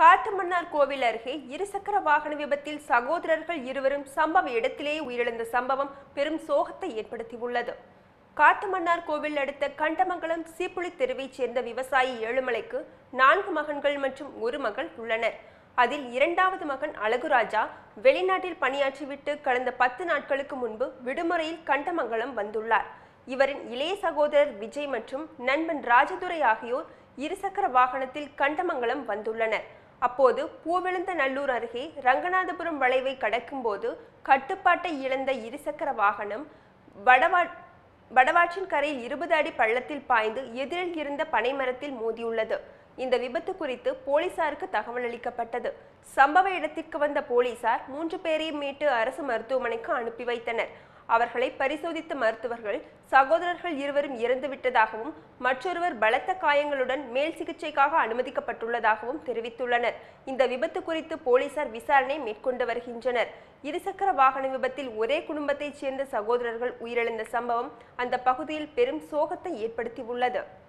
காட்டுமன்னார் கோவில் அருகே இருசக்கர வாகன விபத்தில் சகோதரர்கள் இருவரும் சம்பவ இடத்திலேயே உயிரிழந்த சம்பவம் பெரும் சோகத்தை ஏற்படுத்தியுள்ளது காட்டுமன்னார் கோவில் அடுத்த கண்டமங்கலம் சீப்புளி தெருவைச் சேர்ந்த விவசாயி ஏழுமலைக்கு நான்கு மகன்கள் மற்றும் ஒரு மகள் உள்ளனர் அதில் இரண்டாவது மகன் அழகுராஜா வெளிநாட்டில் பணியாற்றிவிட்டு கடந்த பத்து நாட்களுக்கு முன்பு விடுமுறையில் கண்டமங்கலம் வந்துள்ளார் இவரின் இளைய சகோதரர் விஜய் மற்றும் நண்பன் ராஜதுரை ஆகியோர் இருசக்கர வாகனத்தில் கண்டமங்கலம் வந்துள்ளனர் அப்போது பூவிழுந்த நல்லூர் அருகே ரங்கநாதபுரம் வளைவை கடக்கும்போது கட்டுப்பாட்டை இழந்த இருசக்கர வாகனம் வடவா வடவாற்றின் கரையில் இருபது அடி பள்ளத்தில் பாய்ந்து எதிரில் இருந்த பனைமரத்தில் மோதியுள்ளது இந்த விபத்து குறித்து போலீசாருக்கு தகவல் அளிக்கப்பட்டது சம்பவ இடத்திற்கு வந்த போலீசார் மூன்று பேரையும் மீட்டு அரசு மருத்துவமனைக்கு அனுப்பி வைத்தனர் அவர்களை பரிசோதித்த மருத்துவர்கள் சகோதரர்கள் இருவரும் இறந்துவிட்டதாகவும் மற்றொருவர் பலத்த காயங்களுடன் மேல் சிகிச்சைக்காக அனுமதிக்கப்பட்டுள்ளதாகவும் தெரிவித்துள்ளனர் இந்த விபத்து குறித்து போலீசார் விசாரணை மேற்கொண்டு வருகின்றனர் இருசக்கர வாகன விபத்தில் ஒரே குடும்பத்தைச் சேர்ந்த சகோதரர்கள் உயிரிழந்த சம்பவம் அந்த பகுதியில் பெரும் சோகத்தை ஏற்படுத்தியுள்ளது